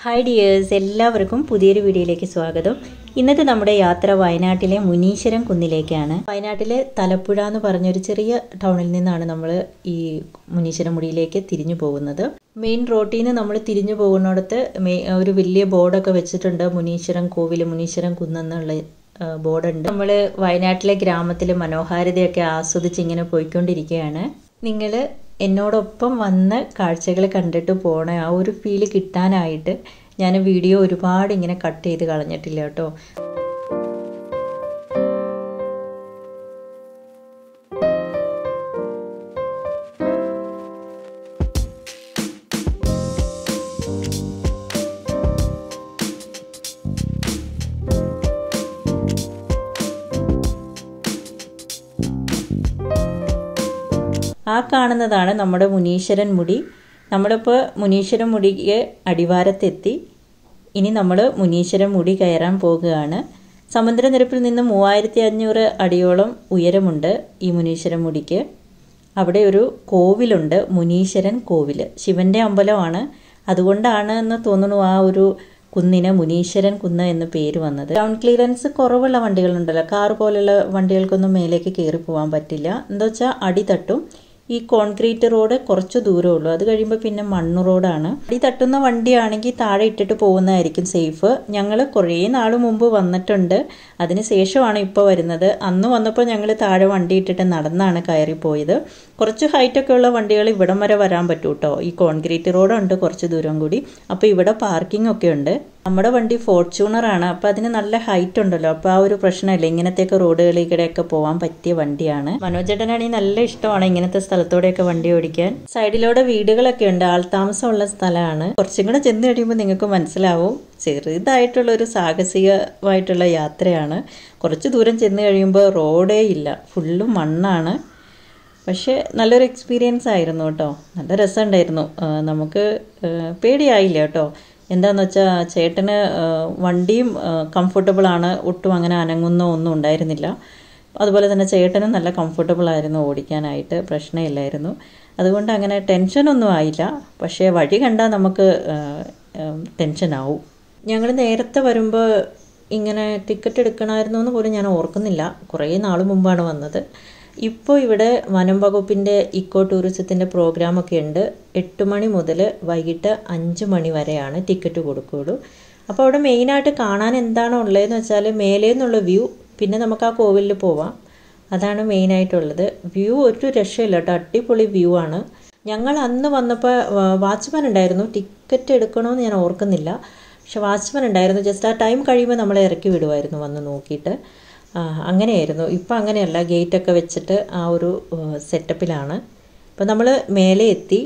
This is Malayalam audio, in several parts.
ഹായ് ഡിയേഴ്സ് എല്ലാവർക്കും പുതിയൊരു വീഡിയോയിലേക്ക് സ്വാഗതം ഇന്നത്തെ നമ്മുടെ യാത്ര വയനാട്ടിലെ മുനീശ്വരം കുന്നിലേക്കാണ് വയനാട്ടിലെ തലപ്പുഴ എന്ന് പറഞ്ഞൊരു ചെറിയ ടൗണിൽ നിന്നാണ് നമ്മൾ ഈ മുനീശ്വരം മുടിയിലേക്ക് തിരിഞ്ഞു പോകുന്നത് മെയിൻ റോട്ടിൽ നിന്ന് നമ്മൾ തിരിഞ്ഞു പോകുന്നിടത്ത് മെ- ഒരു വലിയ ബോർഡൊക്കെ വെച്ചിട്ടുണ്ട് മുനീശ്വരം കോവിൽ മുനീശ്വരം കുന്നെന്നുള്ള ആ, ബോർഡുണ്ട് നമ്മൾ വയനാട്ടിലെ ഗ്രാമത്തിലെ മനോഹാരിതയൊക്കെ ആസ്വദിച്ച് ഇങ്ങനെ പോയിക്കൊണ്ടിരിക്കുകയാണ് നിങ്ങൾ എന്നോടൊപ്പം വന്ന് കാഴ്ചകൾ കണ്ടിട്ട് പോണ ആ ഒരു ഫീല് കിട്ടാനായിട്ട് ഞാൻ വീഡിയോ ഒരുപാട് ഇങ്ങനെ കട്ട് ചെയ്ത് കളഞ്ഞിട്ടില്ല കേട്ടോ ആ കാണുന്നതാണ് നമ്മുടെ മുനീശ്വരൻ മുടി നമ്മളിപ്പോൾ മുനീശ്വരൻ മുടിക്ക് അടിവാരത്തെത്തി ഇനി നമ്മൾ മുനീശ്വരൻ മുടി കയറാൻ പോകുകയാണ് സമുദ്രനിരപ്പിൽ നിന്ന് മൂവായിരത്തി അഞ്ഞൂറ് അടിയോളം ഉയരമുണ്ട് ഈ മുനീശ്വരൻ മുടിക്ക് അവിടെ ഒരു കോവിലുണ്ട് മുനീശ്വരൻ കോവിൽ ശിവന്റെ അമ്പലമാണ് അതുകൊണ്ടാണ് എന്ന് തോന്നുന്നു ആ ഒരു കുന്നിന് മുനീശ്വരൻ കുന്ന് എന്ന് പേര് വന്നത് ഗ്രൗണ്ട് ക്ലിയറൻസ് കുറവുള്ള വണ്ടികളുണ്ടല്ലോ കാർ പോലുള്ള വണ്ടികൾക്കൊന്നും മേലേക്ക് കയറി പോകാൻ പറ്റില്ല എന്താ വെച്ചാൽ അടി തട്ടും ഈ കോൺക്രീറ്റ് റോഡ് കുറച്ച് ദൂരമേ ഉള്ളൂ അത് കഴിയുമ്പോൾ പിന്നെ മണ്ണ് റോഡാണ് അടി തട്ടുന്ന വണ്ടിയാണെങ്കിൽ താഴെ ഇട്ടിട്ട് പോകുന്നതായിരിക്കും സേഫ് ഞങ്ങൾ കുറേ നാൾ മുമ്പ് വന്നിട്ടുണ്ട് അതിന് ശേഷമാണ് ഇപ്പോൾ വരുന്നത് അന്ന് വന്നപ്പോൾ ഞങ്ങൾ താഴെ വണ്ടി ഇട്ടിട്ട് നടന്നാണ് കയറി പോയത് കുറച്ച് ഹൈറ്റൊക്കെ ഉള്ള വണ്ടികൾ ഇവിടം വരെ വരാൻ പറ്റൂ കേട്ടോ ഈ കോൺക്രീറ്റ് റോഡുണ്ട് കുറച്ച് ദൂരം കൂടി അപ്പോൾ ഇവിടെ പാർക്കിംഗ് ഒക്കെ ഉണ്ട് നമ്മുടെ വണ്ടി ഫോർച്യൂണർ ആണ് അപ്പോൾ അതിന് നല്ല ഹൈറ്റ് ഉണ്ടല്ലോ അപ്പോൾ ആ ഒരു പ്രശ്നമില്ല ഇങ്ങനത്തെയൊക്കെ റോഡുകളിൽ കൂടെയൊക്കെ പോകാൻ പറ്റിയ വണ്ടിയാണ് മനോജേട്ടനാണെങ്കിൽ നല്ല ഇഷ്ടമാണ് ഇങ്ങനത്തെ സ്ഥലത്തോടെയൊക്കെ വണ്ടി ഓടിക്കാൻ സൈഡിലൂടെ വീടുകളൊക്കെ ഉണ്ട് ആൾതാമസമുള്ള സ്ഥലമാണ് കുറച്ചും കൂടെ ചെന്ന് കഴിയുമ്പോൾ നിങ്ങൾക്ക് മനസ്സിലാവും ചെറുതായിട്ടുള്ള ഒരു സാഹസികമായിട്ടുള്ള യാത്രയാണ് കുറച്ച് ദൂരം ചെന്ന് കഴിയുമ്പോൾ റോഡേ ഇല്ല ഫുള്ളും മണ്ണാണ് പക്ഷേ നല്ലൊരു എക്സ്പീരിയൻസ് ആയിരുന്നു കേട്ടോ നല്ല രസമുണ്ടായിരുന്നു ആ, നമുക്ക് ആ, പേടിയായില്ല കേട്ടോ എന്താന്ന് വെച്ചാൽ ചേട്ടന് ആ, വണ്ടിയും കംഫർട്ടബിൾ ആണ് ഒട്ടും അങ്ങനെ അനങ്ങുന്നോ ഒന്നും ഉണ്ടായിരുന്നില്ല അതുപോലെ തന്നെ ചേട്ടനും നല്ല കംഫർട്ടബിൾ ആയിരുന്നു ഓടിക്കാനായിട്ട് പ്രശ്നമില്ലായിരുന്നു അതുകൊണ്ട് അങ്ങനെ ടെൻഷനൊന്നും ആയില്ല പക്ഷേ വഴി കണ്ടാൽ നമുക്ക് ടെൻഷനാവും ഞങ്ങൾ നേരത്തെ വരുമ്പോൾ ഇങ്ങനെ ടിക്കറ്റ് എടുക്കണമായിരുന്നു എന്ന് പോലും ഞാൻ ഓർക്കുന്നില്ല കുറേ നാൾ മുമ്പാണ് വന്നത് ഇപ്പോൾ ഇവിടെ വനം വകുപ്പിൻ്റെ ഇക്കോ ടൂറിസത്തിൻ്റെ പ്രോഗ്രാമൊക്കെ ഉണ്ട് എട്ട് മണി മുതൽ വൈകിട്ട് അഞ്ച് മണി വരെയാണ് ടിക്കറ്റ് കൊടുക്കുകയുള്ളൂ അപ്പോൾ അവിടെ മെയിനായിട്ട് കാണാൻ എന്താണോ ഉള്ളതെന്ന് വെച്ചാൽ മേലേ നിന്നുള്ള വ്യൂ പിന്നെ നമുക്ക് ആ കോവിലിൽ പോവാം അതാണ് മെയിനായിട്ടുള്ളത് വ്യൂ ഒരു രക്ഷയില്ല കേട്ടോ അടിപൊളി വ്യൂ ആണ് ഞങ്ങൾ അന്ന് വന്നപ്പോൾ വാച്ച്മാൻ ഉണ്ടായിരുന്നു ടിക്കറ്റ് എടുക്കണമെന്ന് ഞാൻ ഓർക്കുന്നില്ല പക്ഷെ വാച്ച്മാൻ ഉണ്ടായിരുന്നു ജസ്റ്റ് ആ ടൈം കഴിയുമ്പോൾ നമ്മളെ ഇറക്കി വിടുമായിരുന്നു വന്ന് നോക്കിയിട്ട് ആ, അങ്ങനെയായിരുന്നു ഇപ്പം അങ്ങനെയല്ല ഗേറ്റൊക്കെ വെച്ചിട്ട് ആ ഒരു സെറ്റപ്പിലാണ് അപ്പം നമ്മൾ മേലെ എത്തി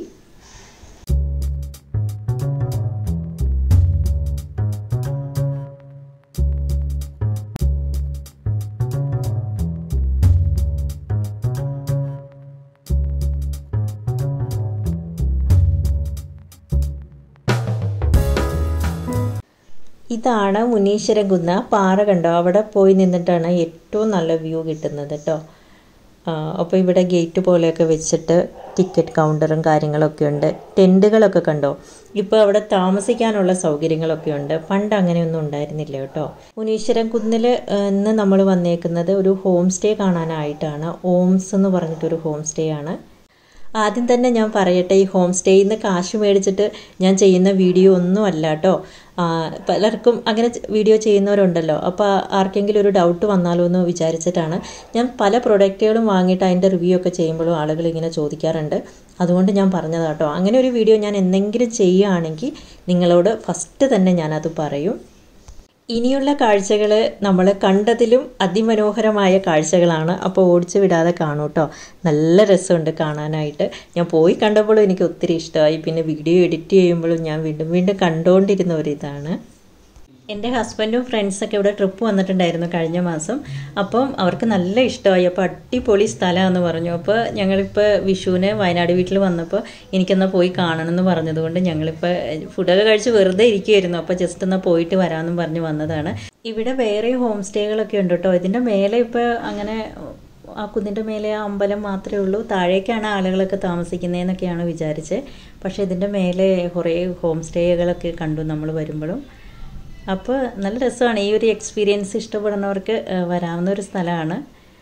ഇതാണ് മുനീശ്വരം കുന്ന് പാറ കണ്ടോ അവിടെ പോയി നിന്നിട്ടാണ് ഏറ്റവും നല്ല വ്യൂ കിട്ടുന്നത് കേട്ടോ അപ്പോൾ ഇവിടെ ഗേറ്റ് പോലെയൊക്കെ വെച്ചിട്ട് ടിക്കറ്റ് കൗണ്ടറും കാര്യങ്ങളൊക്കെ ഉണ്ട് ടെൻറ്റുകളൊക്കെ കണ്ടോ ഇപ്പോൾ അവിടെ താമസിക്കാനുള്ള സൗകര്യങ്ങളൊക്കെ ഉണ്ട് പണ്ട് അങ്ങനെയൊന്നും ഉണ്ടായിരുന്നില്ല കേട്ടോ മുനീശ്വരം കുന്നിൽ ഇന്ന് നമ്മൾ വന്നേക്കുന്നത് ഒരു ഹോം സ്റ്റേ കാണാനായിട്ടാണ് ഓംസ് എന്ന് പറഞ്ഞിട്ടൊരു ഹോം സ്റ്റേ ആണ് ആദ്യം തന്നെ ഞാൻ പറയട്ടെ ഈ ഹോം സ്റ്റേയിൽ നിന്ന് കാശ് മേടിച്ചിട്ട് ഞാൻ ചെയ്യുന്ന വീഡിയോ ഒന്നും അല്ല കേട്ടോ ആ, പലർക്കും അങ്ങനെ ചെ- വീഡിയോ ചെയ്യുന്നവരുണ്ടല്ലോ അപ്പോൾ ആർക്കെങ്കിലും ഒരു ഡൗട്ട് വന്നാലോ എന്ന് വിചാരിച്ചിട്ടാണ് ഞാൻ പല പ്രൊഡക്റ്റുകളും വാങ്ങിയിട്ട് അതിൻ്റെ റിവ്യൂ ഒക്കെ ചെയ്യുമ്പോഴും ആളുകൾ ഇങ്ങനെ ചോദിക്കാറുണ്ട് അതുകൊണ്ട് ഞാൻ പറഞ്ഞതാട്ടോ അങ്ങനെ ഒരു വീഡിയോ ഞാൻ എന്തെങ്കിലും ചെയ്യുകയാണെങ്കിൽ നിങ്ങളോട് ഫസ്റ്റ് തന്നെ ഞാനത് പറയും ഇനിയുള്ള കാഴ്ചകൾ നമ്മൾ കണ്ടതിലും അതിമനോഹരമായ കാഴ്ചകളാണ് അപ്പോൾ ഓടിച്ചു വിടാതെ കാണൂ കേട്ടോ നല്ല രസമുണ്ട് കാണാനായിട്ട് ഞാൻ പോയി കണ്ടപ്പോഴും എനിക്ക് ഒത്തിരി ഇഷ്ടമായി പിന്നെ വീഡിയോ എഡിറ്റ് ചെയ്യുമ്പോഴും ഞാൻ വീണ്ടും വീണ്ടും കണ്ടുകൊണ്ടിരുന്ന ഒരിതാണ് എൻ്റെ ഹസ്ബൻഡും ഫ്രണ്ട്സൊക്കെ ഇവിടെ ട്രിപ്പ് വന്നിട്ടുണ്ടായിരുന്നു കഴിഞ്ഞ മാസം അപ്പം അവർക്ക് നല്ല ഇഷ്ടമായി അപ്പോൾ അടിപൊളി സ്ഥലമാണെന്ന് പറഞ്ഞു അപ്പോൾ ഞങ്ങളിപ്പോൾ വിഷുവിന് വയനാട് വീട്ടിൽ വന്നപ്പോൾ എനിക്കെന്നാൽ പോയി കാണണം എന്ന് പറഞ്ഞതുകൊണ്ട് ഞങ്ങളിപ്പോൾ ഫുഡൊക്കെ കഴിച്ച് വെറുതെ ഇരിക്കുമായിരുന്നു അപ്പോൾ ജസ്റ്റ് എന്നാൽ പോയിട്ട് വരാമെന്നും പറഞ്ഞ് വന്നതാണ് ഇവിടെ വേറെ ഹോം സ്റ്റേകളൊക്കെ ഉണ്ട് കേട്ടോ ഇതിൻ്റെ മേലെ ഇപ്പോൾ അങ്ങനെ ആ കുന്നിൻ്റെ മേലെ ആ അമ്പലം മാത്രമേ ഉള്ളൂ താഴേക്കാണ് ആളുകളൊക്കെ താമസിക്കുന്നതെന്നൊക്കെയാണ് വിചാരിച്ചത് പക്ഷേ ഇതിൻ്റെ മേലെ കുറേ ഹോം സ്റ്റേകളൊക്കെ കണ്ടു നമ്മൾ വരുമ്പോഴും അപ്പോൾ നല്ല രസമാണ് ഈ ഒരു എക്സ്പീരിയൻസ് ഇഷ്ടപ്പെടുന്നവർക്ക് വരാവുന്ന ഒരു സ്ഥലമാണ്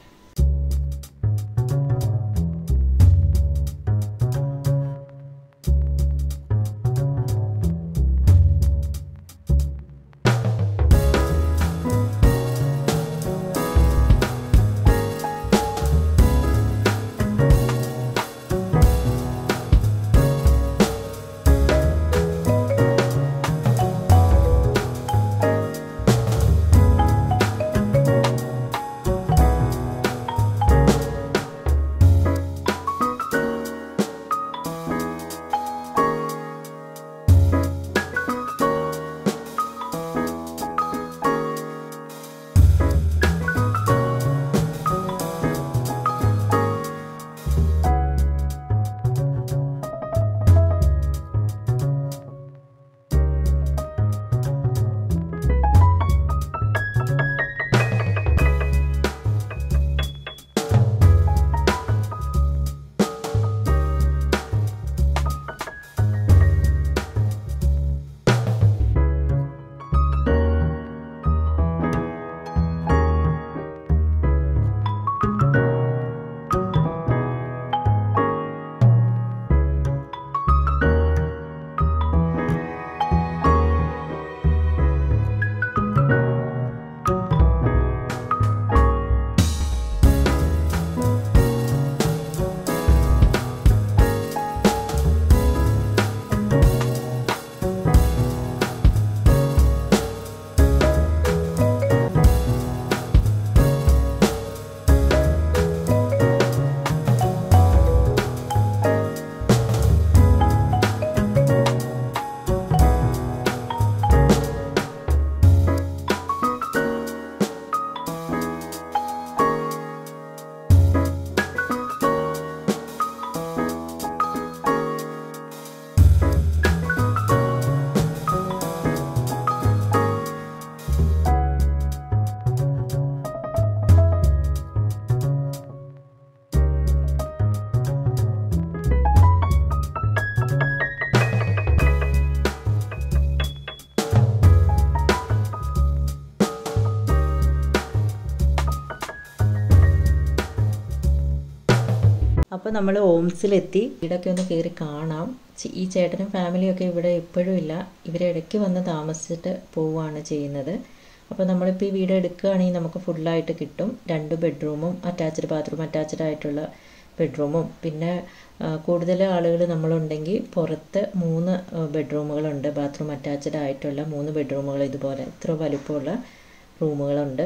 അപ്പോൾ നമ്മൾ ഓംസിലെത്തി വീടൊക്കെ ഒന്ന് കയറി കാണാം ചി- ഈ ചേട്ടനും ഫാമിലിയൊക്കെ ഇവിടെ എപ്പോഴും ഇല്ല ഇവരെ ഇടയ്ക്ക് വന്ന് താമസിച്ചിട്ട് പോവുകയാണ് ചെയ്യുന്നത് അപ്പോൾ നമ്മളിപ്പോൾ ഈ വീട് എടുക്കുകയാണെങ്കിൽ നമുക്ക് ഫുള്ളായിട്ട് കിട്ടും രണ്ട് ബെഡ്റൂമും അറ്റാച്ച്ഡ് ബാത്റൂം അറ്റാച്ച്ഡ് ആയിട്ടുള്ള ബെഡ്റൂമും പിന്നെ ആ, കൂടുതൽ ആളുകൾ നമ്മളുണ്ടെങ്കിൽ പുറത്ത് മൂന്ന് ബെഡ്റൂമുകളുണ്ട് ബാത്റൂം അറ്റാച്ച്ഡ് ആയിട്ടുള്ള മൂന്ന് ബെഡ്റൂമുകൾ ഇതുപോലെ ഇത്ര വലിപ്പമുള്ള റൂമുകളുണ്ട്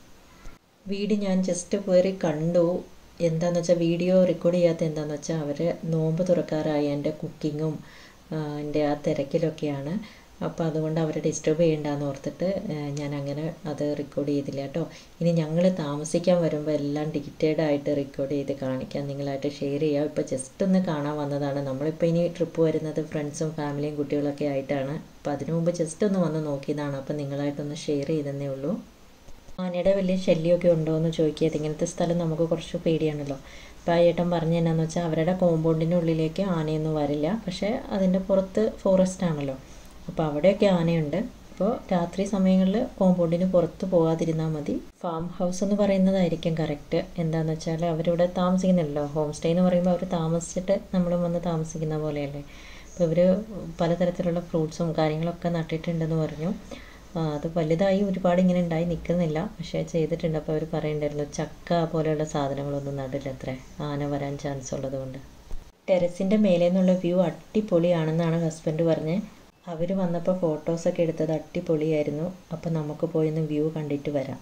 വീട് ഞാൻ ജസ്റ്റ് കയറി കണ്ടു എന്താന്ന് വെച്ചാൽ വീഡിയോ റെക്കോർഡ് ചെയ്യാത്ത എന്താന്ന് വെച്ചാൽ അവർ നോമ്പ് തുറക്കാറായി എൻ്റെ കുക്കിങ്ങും എൻ്റെ ആ തിരക്കിലൊക്കെയാണ് അപ്പോൾ അതുകൊണ്ട് അവരെ ഡിസ്റ്റർബ് ചെയ്യണ്ടെന്ന് ഓർത്തിട്ട് ആ, ഞാൻ അങ്ങനെ അത് റെക്കോർഡ് ചെയ്തില്ല കേട്ടോ ഇനി ഞങ്ങൾ താമസിക്കാൻ വരുമ്പോൾ എല്ലാം ഡീറ്റെയിൽഡ് ആയിട്ട് റെക്കോർഡ് ചെയ്ത് കാണിക്കാം നിങ്ങളായിട്ട് ഷെയർ ചെയ്യാം ഇപ്പോൾ ജസ്റ്റ് ഒന്ന് കാണാൻ വന്നതാണ് നമ്മളിപ്പോൾ ഇനി ട്രിപ്പ് വരുന്നത് ഫ്രണ്ട്സും ഫാമിലിയും കുട്ടികളൊക്കെ ആയിട്ടാണ് അപ്പോൾ അതിനു മുമ്പ് ജസ്റ്റ് ഒന്ന് വന്ന് നോക്കിയതാണ് അപ്പോൾ നിങ്ങളായിട്ടൊന്ന് ഷെയർ ചെയ്തതേ ഉള്ളൂ ആനയുടെ വലിയ ശല്യമൊക്കെ ഉണ്ടോ എന്ന് ചോദിക്കിയത് ഇങ്ങനത്തെ സ്ഥലം നമുക്ക് കുറച്ച് പേടിയാണല്ലോ അപ്പോൾ ആ ഏട്ടൻ പറഞ്ഞ എന്നാന്ന് വെച്ചാൽ അവരുടെ കോമ്പൗണ്ടിൻ്റെ ഉള്ളിലേക്ക് ആനയൊന്നും വരില്ല പക്ഷേ അതിൻ്റെ പുറത്ത് ഫോറസ്റ്റ് ആണല്ലോ അപ്പോൾ അവിടെയൊക്കെ ആനയുണ്ട് അപ്പോൾ രാത്രി സമയങ്ങളിൽ കോമ്പൗണ്ടിന് പുറത്ത് പോകാതിരുന്നാൽ മതി ഫാം ഹൗസ് എന്ന് പറയുന്നതായിരിക്കും കറക്റ്റ് എന്താണെന്ന് വെച്ചാൽ അവരിവിടെ താമസിക്കുന്നില്ലല്ലോ ഹോം സ്റ്റേ എന്ന് പറയുമ്പോൾ അവർ താമസിച്ചിട്ട് നമ്മളും വന്ന് താമസിക്കുന്ന പോലെയല്ലേ അപ്പോൾ ഇവർ പലതരത്തിലുള്ള ഫ്രൂട്ട്സും കാര്യങ്ങളൊക്കെ നട്ടിട്ടുണ്ടെന്ന് പറഞ്ഞു ആ, അത് വലുതായി ഒരുപാട് ഇങ്ങനെ ഉണ്ടായി നിൽക്കുന്നില്ല പക്ഷേ ചെയ്തിട്ടുണ്ട് അപ്പോൾ അവർ പറയണ്ടായിരുന്നു ചക്ക പോലെയുള്ള സാധനങ്ങളൊന്നും നടില്ല അത്രേ ആന വരാൻ ചാൻസ് ഉള്ളത് കൊണ്ട് ടെറസിൻ്റെ മേലെ നിന്നുള്ള വ്യൂ അടിപൊളിയാണെന്നാണ് ഹസ്ബൻഡ് പറഞ്ഞത് അവർ വന്നപ്പോൾ ഫോട്ടോസൊക്കെ എടുത്തത് അടിപൊളിയായിരുന്നു അപ്പോൾ നമുക്ക് പോയി ഒന്ന് വ്യൂ കണ്ടിട്ട് വരാം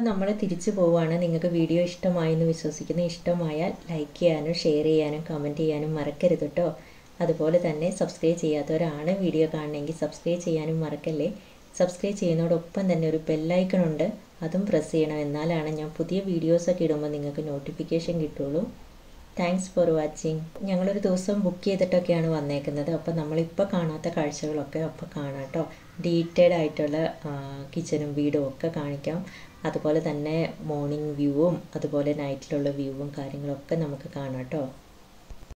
അപ്പോൾ നമ്മൾ തിരിച്ചു പോവുകയാണ് നിങ്ങൾക്ക് വീഡിയോ ഇഷ്ടമായി എന്ന് വിശ്വസിക്കുന്നു ഇഷ്ടമായാൽ ലൈക്ക് ചെയ്യാനും ഷെയർ ചെയ്യാനും കമൻറ്റ് ചെയ്യാനും മറക്കരുത് കേട്ടോ അതുപോലെ തന്നെ സബ്സ്ക്രൈബ് ചെയ്യാത്തവരാണ് വീഡിയോ കാണണമെങ്കിൽ സബ്സ്ക്രൈബ് ചെയ്യാനും മറക്കല്ലേ സബ്സ്ക്രൈബ് ചെയ്യുന്നതോടൊപ്പം തന്നെ ഒരു ബെല്ലൈക്കൺ ഉണ്ട് അതും പ്രസ് ചെയ്യണം എന്നാലാണ് ഞാൻ പുതിയ വീഡിയോസൊക്കെ ഇടുമ്പോൾ നിങ്ങൾക്ക് നോട്ടിഫിക്കേഷൻ കിട്ടുള്ളൂ താങ്ക്സ് ഫോർ വാച്ചിങ് ഞങ്ങളൊരു ദിവസം ബുക്ക് ചെയ്തിട്ടൊക്കെയാണ് വന്നേക്കുന്നത് അപ്പോൾ നമ്മളിപ്പോൾ കാണാത്ത കാഴ്ചകളൊക്കെ അപ്പോൾ കാണാം കേട്ടോ ഡീറ്റെയിൽഡ് ആയിട്ടുള്ള കിച്ചനും വീടും ഒക്കെ കാണിക്കാം അതുപോലെ തന്നെ മോർണിംഗ് വ്യൂവും അതുപോലെ നൈറ്റിലുള്ള വ്യൂവും കാര്യങ്ങളൊക്കെ നമുക്ക് കാണാം കേട്ടോ